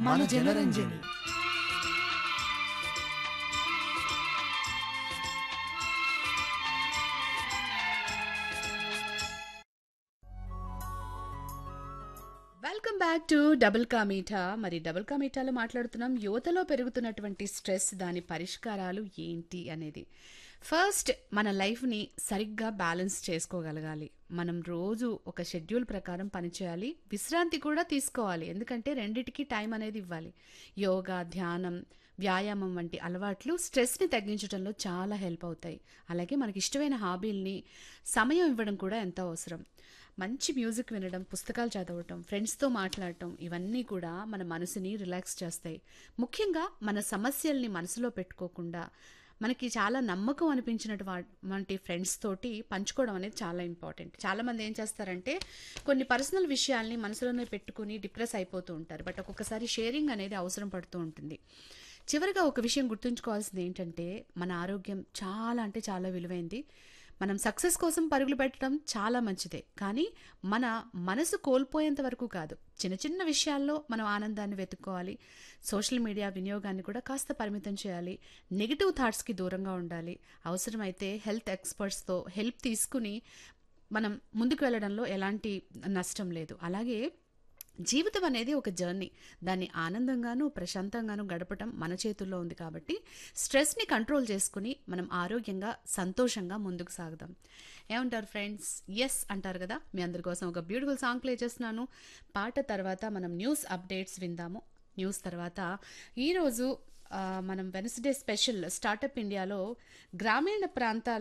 మన Janaranjani welcome back to double ka meetha మరి double కా మీఠాలో మాట్లాడుతున్నాం యువతలో పెరుగుతున్నటువంటి స్ట్రెస్ దాని పరిష్కారాలు ఏంటి అనేది ఫస్ట్ మన లైఫ్ని సరిగ్గా బ్యాలెన్స్ చేసుకోగలగాలి మనం రోజు ఒక షెడ్యూల్ ప్రకారం పనిచేయాలి విశ్రాంతి కూడా తీసుకోవాలి ఎందుకంటే రెండిటికి టైం అనేది ఇవ్వాలి యోగా ధ్యానం వ్యాయామం వంటి అలవాట్లు స్ట్రెస్ని తగ్గించడంలో చాలా హెల్ప్ అవుతాయి అలాగే మనకి ఇష్టమైన హాబీల్ని సమయం ఇవ్వడం కూడా ఎంతో అవసరం మంచి మ్యూజిక్ వినడం పుస్తకాలు చదవటం ఫ్రెండ్స్తో మాట్లాడటం ఇవన్నీ కూడా మన మనసుని రిలాక్స్ చేస్తాయి ముఖ్యంగా మన సమస్యల్ని మనసులో పెట్టుకోకుండా మనకి చాలా నమ్మకం అనిపించినటు వా- వంటి ఫ్రెండ్స్ తోటి పంచుకోవడం అనేది చాలా ఇంపార్టెంట్ చాలామంది ఏం చేస్తారంటే కొన్ని పర్సనల్ విషయాల్ని మనసులోనే పెట్టుకుని డిప్రెస్ అయిపోతూ ఉంటారు బట్ ఒక్కొక్కసారి షేరింగ్ అనేది అవసరం పడుతూ ఉంటుంది చివరిగా ఒక విషయం గుర్తుంచుకోవాల్సింది ఏంటంటే మన ఆరోగ్యం చాలా అంటే చాలా విలువైంది మనం సక్సెస్ కోసం పరుగులు పెట్టడం చాలా మంచిదే కానీ మన మనసు కోల్పోయేంత వరకు కాదు చిన్న చిన్న విషయాల్లో మనం ఆనందాన్ని వెతుక్కోవాలి సోషల్ మీడియా వినియోగాన్ని కూడా కాస్త పరిమితం చేయాలి నెగిటివ్ థాట్స్కి దూరంగా ఉండాలి అవసరమైతే హెల్త్ ఎక్స్పర్ట్స్తో హెల్ప్ తీసుకుని మనం ముందుకు వెళ్ళడంలో ఎలాంటి నష్టం లేదు అలాగే జీవితం అనేది ఒక జర్నీ దాన్ని ఆనందంగాను ప్రశాంతంగాను గడపటం మన చేతుల్లో ఉంది కాబట్టి స్ట్రెస్ని కంట్రోల్ చేసుకుని మనం ఆరోగ్యంగా సంతోషంగా ముందుకు సాగుదాం ఏమంటారు ఫ్రెండ్స్ ఎస్ అంటారు కదా మీ అందరి కోసం ఒక బ్యూటిఫుల్ సాంగ్ ప్లే చేస్తున్నాను పాట తర్వాత మనం న్యూస్ అప్డేట్స్ విందాము న్యూస్ తర్వాత ఈరోజు ఆ, మనం వెనస్డే స్పెషల్ స్టార్టప్ ఇండియాలో గ్రామీణ ప్రాంతాల